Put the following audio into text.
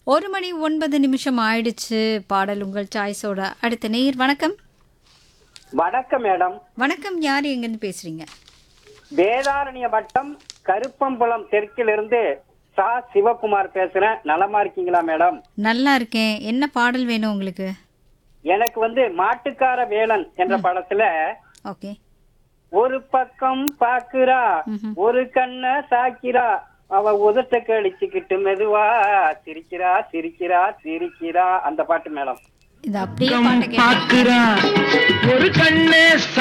ஒரு மணி ஒன்பது நிமிஷம் ஆயிடுச்சு பாடல் உங்கள் சாய்ஸோட அடுத்த நேயர் வணக்கம் வணக்கம் மேடம் வணக்கம் யார் எங்கேருந்து பேசுறீங்க வேதாரண்ய வட்டம் கருப்பம்புலம் தெற்கிலிருந்து சா சிவகுமார் பேசுறேன் நலமா இருக்கீங்களா மேடம் நல்லா இருக்கேன் என்ன பாடல் வேணும் உங்களுக்கு எனக்கு வந்து மாட்டுக்கார வேலன் என்ற படத்துல ஓகே ஒரு பக்கம் பாக்குறா ஒரு கண்ண சாக்கிறா அவ உதட்ட கழிச்சுக்கிட்டு மெதுவா சிரிக்கிறா சிரிக்கிறா சிரிக்கிறா அந்த பாட்டு மேடம் இது அப்படியே பாட்டை கேட்க பாக்குறா ஒரு கண்ணே